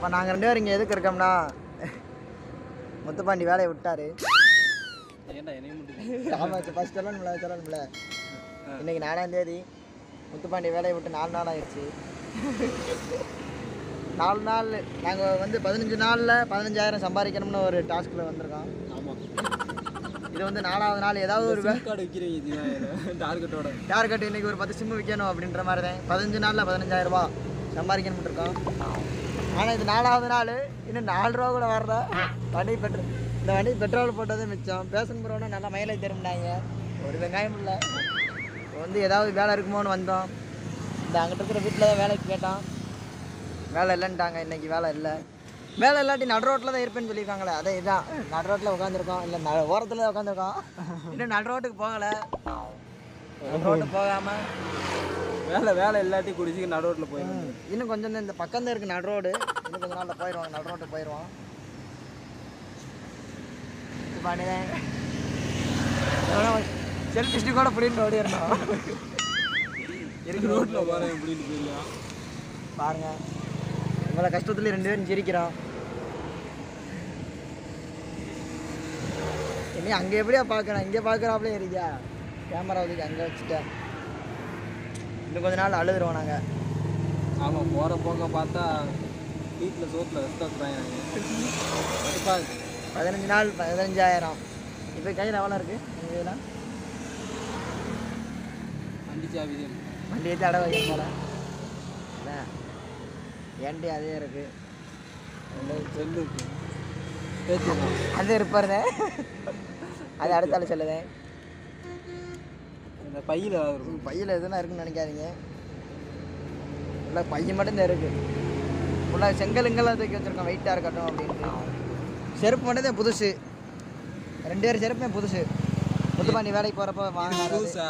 இப்போ நாங்கள் ரெண்டு பேரும் இங்கே எதுக்கு இருக்கோம்னா முத்துப்பாண்டி வேலையை விட்டாரு ஏன்டா என்னையும் மட்டும் ஆமாம் ஃபஸ்ட் சொல்லணும்ல சொல்லணும்ல இன்னைக்கு நாலாம் தேதி முத்துப்பாண்டி வேலையை விட்டு நாலு நாள் ஆயிடுச்சு நாலு நாள் நாங்கள் வந்து பதினஞ்சு நாளில் பதினஞ்சாயிரம் சம்பாதிக்கணும்னு ஒரு டாஸ்கில் வந்திருக்கோம் ஆமாம் இது வந்து நாலாவது நாள் ஏதாவது ஒரு வே- சிம் கார்டு விற்கிறீங்க இதுதான் டார்கெட்டோட டார்கெட் இன்னைக்கு ஒரு பத்து சிம்மு விற்கணும் அப்படின்ற மாதிரி தான் பதினஞ்சு நாளில் பதினஞ்சாயிரம் ரூபா சம்பாதிக்கணும்னு இருக்கோம் ஆனால் இது நாலாவது நாள் இன்னும் நாலு ரூபா கூட வரல வண்டி பெட்ரோல் இந்த வண்டி பெட்ரோல் போட்டதே மிச்சம் பேசன் போகிறோன்னா நல்லா மைலேஜ் தரும்னாங்க ஒரு வெங்காயம் இல்லை இப்போ வந்து ஏதாவது வேலை இருக்குமோன்னு வந்தோம் இந்த அங்கிட்ட இருக்கிற வீட்டில் தான் வேலைக்கு கேட்டோம் வேலை இல்லைன்ட்டாங்க இன்னைக்கு வேலை இல்லை வேலை இல்லாட்டி நடு ரோட்டில் தான் இருப்பேன்னு சொல்லியிருக்காங்களே அதே இதான் நடு ரோட்டில் உட்காந்துருக்கோம் இல்லை ந ஓரத்தில் தான் உட்காந்துருக்கோம் இன்னும் நடு ரோட்டுக்கு போகலை நடு ரோட்டுக்கு போகாமல் வேலை வேலை இல்லாட்டி குடிச்சு நடுரோட்டில் போய் இன்னும் கொஞ்சம் தான் இந்த பக்கம் தான் இருக்குது நடு ரோடு இன்னும் கொஞ்ச நாளில் போயிடுவாங்க நடு ரோட்டு போயிடுவோம் செல்ஃபி ஸ்டிக் கூட பிடிட்டு ஓடிடணும் இருக்கு ரோட்டில் போகிறேன் எப்படின்னு தெரியும் பாருங்க இவ்வளோ கஷ்டத்துல ரெண்டு பேரும் சிரிக்கிறோம் இனி அங்கே எப்படியா பார்க்கணும் இங்கே பார்க்குறாப்லே இருக்கியா கேமரா வந்து அங்கே வச்சுட்டேன் இன்னும் கொஞ்ச நாள் அழுதுருவோம் நாங்கள் ஆமாம் போகிற போக்க பார்த்தா வீட்டில் சோத்தில் ரெஸ்ட் வைக்கிறாங்க கண்டிப்பாக இருக்கு பதினஞ்சு நாள் பதினஞ்சாயிரம் இப்போ கையில் எவ்வளோ இருக்குது உங்கள் இதில் வண்டி சாவி தான். வண்டி ஏற்றி அடை வைக்க போகிறேன் ஏன்டி அதே இருக்குது செல்லு இருக்கு பேச்சுக்கலாம் அது இருப்பாருங்க அது அடுத்தால சொல்லுதேன் இந்த பையில் இருக்கும் பையில் எதுனா இருக்குன்னு நினைக்காதீங்க இல்லை பையன் மட்டும்தான் இருக்குது ஃபுல்லாக செங்கலுங்கெல்லாம் தூக்கி வச்சுருக்கோம் வெயிட்டாக இருக்கட்டும் அப்படின்ட்டு செருப்பு மட்டும் தான் புதுசு ரெண்டு பேரும் செருப்புமே புதுசு முத்துப்பாண்டி வேலைக்கு போகிறப்ப வாங்கினாரு புதுசா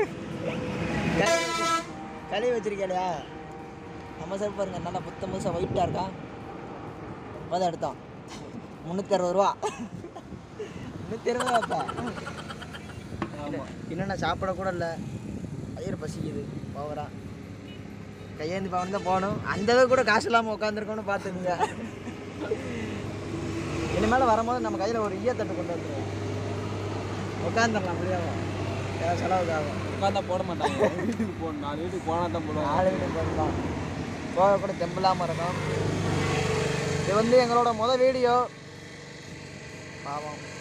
கழுவி வச்சிருக்கலையா நம்ம செருப்பு பாருங்க நல்லா புத்தம் புதுசாக ஒயிட்டாக இருக்கான் அதை எடுத்தோம் முந்நூற்றி அறுபது ரூபா முந்நூற்றி அறுபது ரூபாப்பா ஆமாம் இன்னும் நான் சாப்பிட கூட இல்லை வயிறு பசிக்குது பவரா கையேந்தி பவன் தான் போகணும் அந்த அளவுக்கு கூட காசு இல்லாமல் உட்காந்துருக்கோன்னு பார்த்துக்குங்க இனிமேல் வரும்போது நம்ம கையில் ஒரு ஈயத்தட்டு கொண்டு வந்துடுவோம் உட்காந்துடலாம் முடியாம ஏதாவது செலவுக்கு ஆகும் உட்காந்தா போட மாட்டாங்க வீட்டுக்கு போகணும் நாலு வீட்டுக்கு போனால் தான் போடுவாங்க நாலு வீடு போடலாம் போக கூட தெம்பில்லாமல் இருக்கும் இது வந்து எங்களோட முத வீடியோ பாவம்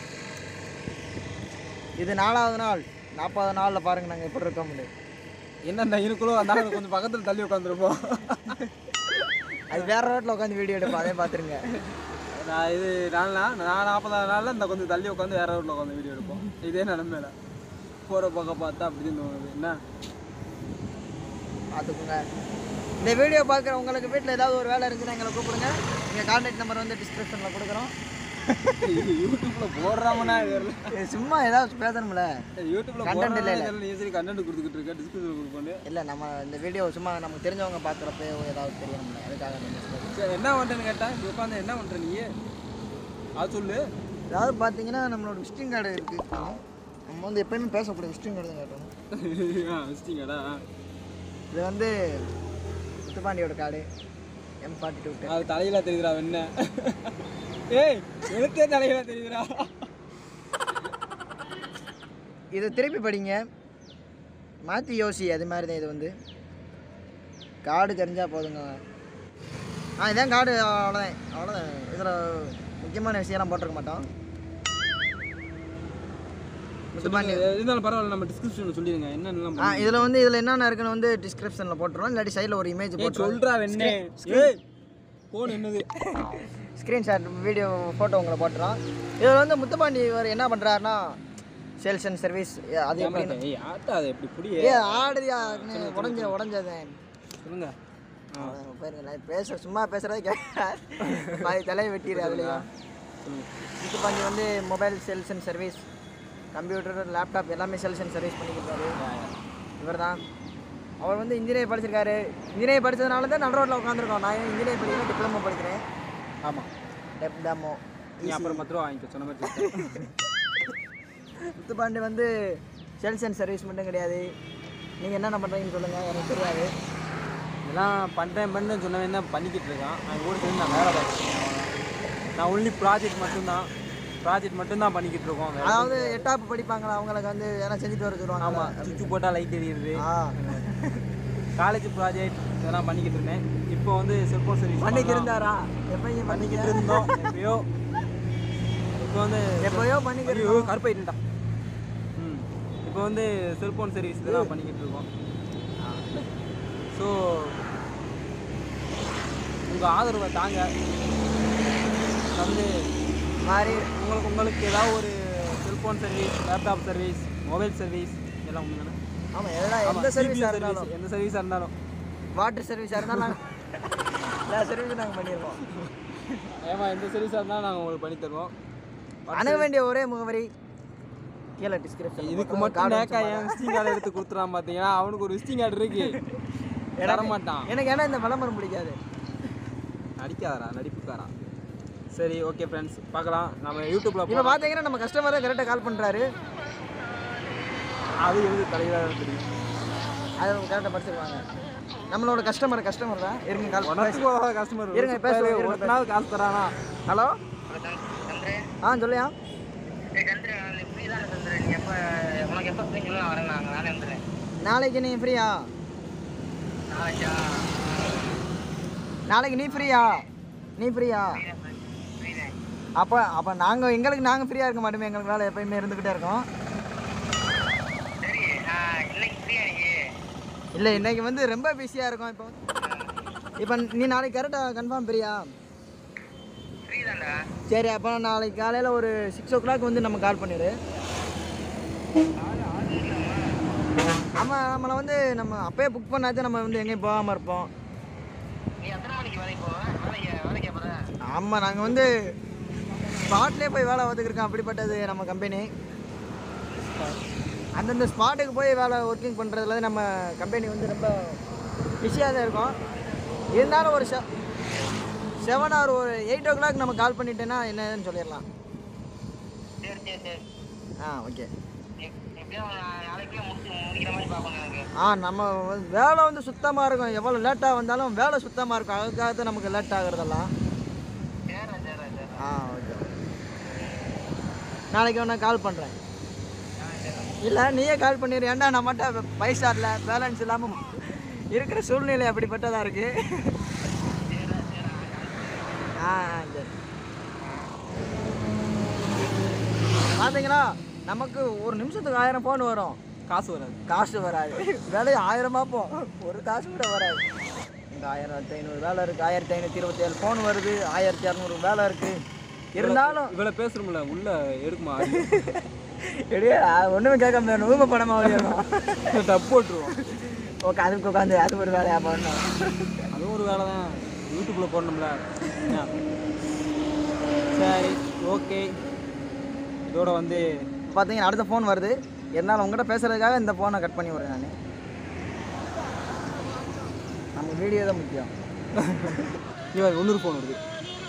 இது நாலாவது நாள் நாற்பது நாளில் பாருங்க நாங்கள் எப்படி இருக்கோம் முடியும் என்னென்ன இருக்குள்ளோ அதனால கொஞ்சம் பக்கத்தில் தள்ளி உட்காந்துருப்போம் அது வேற ரோட்டில் உட்காந்து வீடியோ எடுப்போம் அதே பார்த்துருங்க நான் இது நாலு நாள் நான் நாற்பதாவது நாளில் இந்த கொஞ்சம் தள்ளி உட்காந்து வேற ரோட்டில் உட்காந்து வீடியோ எடுப்போம் இதே நிலமையில போகிற பக்கம் பார்த்தா அப்படின்னு தோணுது என்ன பார்த்துக்கோங்க இந்த வீடியோ பார்க்குற உங்களுக்கு வீட்டில் ஏதாவது ஒரு வேலை இருந்துச்சுன்னா எங்களை கூப்பிடுங்க எங்கள் கான்டாக்ட் நம்பர் வந்து டிஸ்கிரிப்ஷனில் கொடுக்குறோம் யூடியூப்ல போடுறாமனா தெரியல இது சும்மா ஏதாவது பேசணும்ல யூடியூப்ல Content இல்ல, போடுறாங்க தெரியல நீ சரி கண்டென்ட் கொடுத்துக்கிட்டு இருக்க டிஸ்கிரிப்ஷன் கொடுப்போன்னு இல்லை நம்ம இந்த வீடியோ சும்மா நமக்கு தெரிஞ்சவங்க பார்க்குறப்ப ஏதாவது தெரியணும்ல அதுக்காக நம்ம சொல்றோம். சரி என்ன பண்ணுறேன்னு கேட்டா இப்படி உட்காந்து என்ன பண்ணுற நீ அது சொல்லு அதாவது பார்த்தீங்கன்னா நம்மளோட விசிட்டிங் கார்டு இருக்குது நம்ம வந்து எப்பயுமே பேசக்கூடிய விசிட்டிங் கார்டு தான் காட்டணும் வச்சிட்டீங்கடா இது வந்து முத்துப்பாண்டியோட கார்டு எம் ஃபார்ட்டி டூ அது தலையில தெரியுதுடா என்ன ஏய் எழுத்தே தலையில தெரியுதுடா இது திருப்பி படிங்க மாற்றி யோசி அது மாதிரி தான் இது வந்து கார்டு தெரிஞ்சால் போதுங்க ஆ இதான் கார்டு அவ்வளோதான் அவ்வளோதான் இதில் முக்கியமான விஷயம்லாம் போட்டிருக்க மாட்டோம் முத்துப்பாண்டி இருந்தாலும் பரவாயில்ல நம்ம டிஸ்கிரிப்ஷன்ல சொல்லிடுங்க என்னென்னலாம் ஆ இதில் வந்து இதில் என்னென்ன இருக்குன்னு வந்து டிஸ்கிரிப்ஷனில் போட்டுருவோம் இல்லாட்டி சைடில் ஒரு இமேஜ் ஏய் போட்டுருவோம் சொல்றா வெண்ணே ஏய் போன் என்னது ஸ்க்ரீன்ஷாட் வீடியோ ஃபோட்டோ உங்களை போட்டுறோம் இதில் வந்து முத்துப்பாண்டி இவர் என்ன பண்ணுறாருன்னா சேல்ஸ் அண்ட் சர்வீஸ் அது எப்படி ஏய் ஆட்டா அது எப்படி புடி ஏ ஆடுதியா உடஞ்ச உடஞ்சது சொல்லுங்க பாருங்க பேச சும்மா பேசுறதே கேட்க பாதி தலையை வெட்டிடு அதுலேயும் சொல்லுங்க முத்துப்பாண்டி வந்து mobile sales and service computer laptop எல்லாமே சேல்ஸ் அண்ட் சர்வீஸ் பண்ணிக்கிட்டாரு இவர் தான் அவர் வந்து இன்ஜினியர் படிச்சிருக்காரு இன்ஜினியர் படித்ததுனால தான் நடு ரோட்டில் உட்காந்துருக்கோம் நான் இன்ஜினியர் படிக்கிறேன் டிப்ளமோ படிக்கிறேன் ஆமா டெப் டெமோ நீ அப்புறம் பத்து ரூபா வாங்கிக்கோ சொன்ன மாதிரி சொல்லு. முத்துப்பாண்டி வந்து சேல்ஸ் அண்ட் சர்வீஸ் மட்டும் கிடையாது நீங்கள் என்னென்ன பண்ணுறீங்கன்னு சொல்லுங்கள் எனக்கு தெரியாது இதெல்லாம் பண்ணுறேன் பண்ணுறேன் சொன்னவன் தான் பண்ணிக்கிட்டு இருக்கான் அவன் கூட சேர்ந்து நான் வேலை பார்த்துருக்கேன் நான் ஒன்லி ப்ராஜெக்ட் மட்டும்தான் ப்ராஜெக்ட் மட்டும்தான் பண்ணிக்கிட்டு இருக்கோம் வேற அதாவது எட்டாப்பு படிப்பாங்களா அவங்களுக்கு வந்து எதனா செஞ்சுட்டு வர சொல்லுவாங்க ஆமாம் சுவிட்ச் போட்டால் லைட் எரியுது ஆ காலேஜ் ப்ராஜெக்ட் இதெல்லாம் பண்ணிக்கிட்டு இருந்தேன் இப்போ வந்து செல்ஃபோன் சர்வீஸ் பண்ணிக்கு இருந்தாரா எப்பயும் பண்ணிக்கிட்டு இருந்தோம் எப்பயோ இப்போ வந்து எப்பயோ பண்ணிக்கிட்டு ஐயோ கருப்பாயிட்டா ம் இப்போ வந்து செல்ஃபோன் சர்வீஸ் இதெல்லாம் பண்ணிக்கிட்டு இருக்கோம் ஸோ உங்கள் ஆதரவை தாங்க வந்து மாதிரி உங்களுக்கு உங்களுக்கு ஏதாவது ஒரு cellphone service laptop service mobile service எல்லாம் உண்டு தானே ஆமாம் எல்லாம் எந்த சர்வீஸாக இருந்தாலும் எந்த சர்வீஸாக இருந்தாலும் வாட்டர் சர்வீஸாக இருந்தாலும் நாங்க- எல்லா சர்வீஸும் நாங்கள் பண்ணிடுவோம் ஏமா எந்த சர்வீஸாக இருந்தாலும் நாங்கள் உங்களுக்கு பண்ணி தருவோம் அணுக வேண்டிய ஒரே முகவரி கீழே டிஸ்கிரிப்ஷன் இதுக்கு மட்டும் நேக்கா என் விசிட்டிங் கார்டு எடுத்து கொடுத்துறான் பார்த்தீங்கன்னா அவனுக்கு ஒரு விசிட்டிங் கார்டு இருக்கு தர மாட்டான் எனக்கு ஏன்னா இந்த விளம்பரம் பிடிக்காது நடிக்காதடா நடிப்புக்காரா சரி ஓகே ஃப்ரெண்ட்ஸ் பார்க்கலாம் நம்ம யூடியூப்ல இப்போ பார்த்தீங்கன்னா நம்ம கஸ்டமர் தான் கரெக்டாக கால் பண்ணுறாரு அது எழுது தலைவராக தெரியும் அதை கரெக்டாக படிச்சிருவாங்க நம்மளோட கஸ்டமர் கஸ்டமர் தான் இருங்க கால் உனக்கு போகாத கஸ்டமர் இருங்க, பேசுவோம், இருங்க, ஒரு நாள் காசு தரானா ஹலோ ஆ சொல்லியா நாளைக்கு நீ ஃப்ரீயா நாளைக்கு நீ ஃப்ரீயா நீ ஃப்ரீயா அப்போ அப்போ நாங்கள் எங்களுக்கு நாங்கள் ஃப்ரீயாக இருக்க மாட்டோமே எங்களுக்கு வேலை எப்பயுமே இருந்துக்கிட்டே இருக்கோம் இல்லை இன்னைக்கு வந்து ரொம்ப பிஸியாக இருக்கும் இப்போ இப்போ நீ நாளைக்கு கரெக்டாக கன்ஃபார்ம் ஃப்ரீயா சரி அப்போ நாளைக்கு காலையில் ஒரு சிக்ஸ் ஓ கிளாக் வந்து நம்ம கால் பண்ணிடு ஆமாம் நம்மளை வந்து நம்ம அப்பயே புக் பண்ணாச்சும் நம்ம வந்து எங்கேயும் போகாமல் இருப்போம் ஆமாம் நாங்கள் வந்து ஸ்பாட்லேயே போய் வேலை பார்த்துக்கிருக்கோம் அப்படிப்பட்டது நம்ம கம்பெனி அந்தந்த ஸ்பாட்டுக்கு போய் வேலை ஒர்க்கிங் பண்ணுறதுல நம்ம கம்பெனி வந்து ரொம்ப பிஸியாக தான் இருக்கும் இருந்தாலும் ஒரு செ செவன் ஆர் ஒரு எயிட் ஓ கிளாக் நம்ம கால் பண்ணிட்டேன்னா என்னன்னு சொல்லிடலாம் ஆ ஓகே ஆ நம்ம வந்து வேலை வந்து சுத்தமாக இருக்கும் எவ்வளோ லேட்டாக வந்தாலும் வேலை சுத்தமாக இருக்கும் அதுக்காக தான் நமக்கு லேட் ஆகுறதெல்லாம் ஆ ஓகே நாளைக்கு வேணா கால் பண்ணுறேன் இல்லை நீயே கால் பண்ணிடு ஏன்டா நம்மகிட்ட பைசா இல்லை பேலன்ஸ் இல்லாமல் இருக்கிற சூழ்நிலை அப்படிப்பட்டதாக இருக்குது ஆ ஆ, சரி பார்த்தீங்களா நமக்கு ஒரு நிமிஷத்துக்கு ஆயிரம் ஃபோன் வரும் காசு வராது காசு வராது வேலை ஆயிரமா போ ஒரு காசு கூட வராது இந்த ஆயிரத்தி ஐநூறு வேலை இருக்குது ஆயிரத்தி ஐநூற்றி இருபத்தி ஏழு ஃபோன் வருது ஆயிரத்தி இரநூறு வேலை இருக்குது இருந்தாலும் இவ்வளோ பேசுறோம்ல உள்ள எடுக்குமா எடியே ஒன்றுமே கேட்க முடியாது ஊமை படமாக வச்சிடணும் டப் போட்டுருவோம் ஓகே அதுக்கு உட்காந்து அது ஒரு வேலையாக பண்ணணும் அதுவும் ஒரு வேலை தான் யூடியூப்பில் போடணும்ல என்ன? சரி ஓகே இதோட வந்து பார்த்தீங்கன்னா அடுத்த ஃபோன் வருது இருந்தாலும் உங்கள்கிட்ட பேசுகிறதுக்காக இந்த ஃபோனை கட் பண்ணி விட்றேன் நான் நம்ம வீடியோ தான் முக்கியம் இவர் இன்னொரு ஃபோன் வருது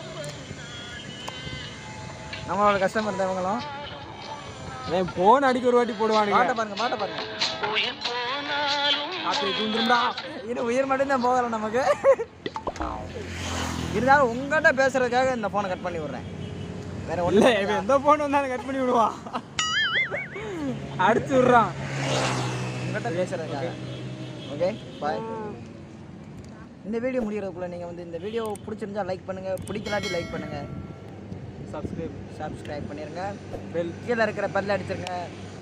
நம்மளோட கஸ்டமர் தான் இவங்களும் அவன் ஃபோன் அடிக்க ஒரு வாட்டி போடுவானுங்க மாட்ட பாருங்க மாட்ட பாருங்க ராத்திரி தூந்துருந்தா இது உயிர் மட்டும்தான் போகலை நமக்கு இருந்தாலும் உங்கள்கிட்ட பேசுறதுக்காக இந்த ஃபோனை கட் பண்ணி விட்றேன் வேற ஒன்றும் இல்லை இவன் எந்த ஃபோன் வந்தாலும் கட் பண்ணி விடுவான் அடிச்சு விட்றான் உங்கள்கிட்ட பேசுறதுக்காக ஓகே பாய் இந்த வீடியோ முடிகிறதுக்குள்ள நீங்கள் வந்து இந்த வீடியோ பிடிச்சிருந்தா லைக் பண்ணுங்கள் பிடிக்கலாட்டி லைக் பண்ணுங்கள் சப்ஸ்கிரைப் சப்ஸ்கிரைப் பண்ணிடுங்க பெல் கீழே இருக்கிற பல்ல அடிச்சிருங்க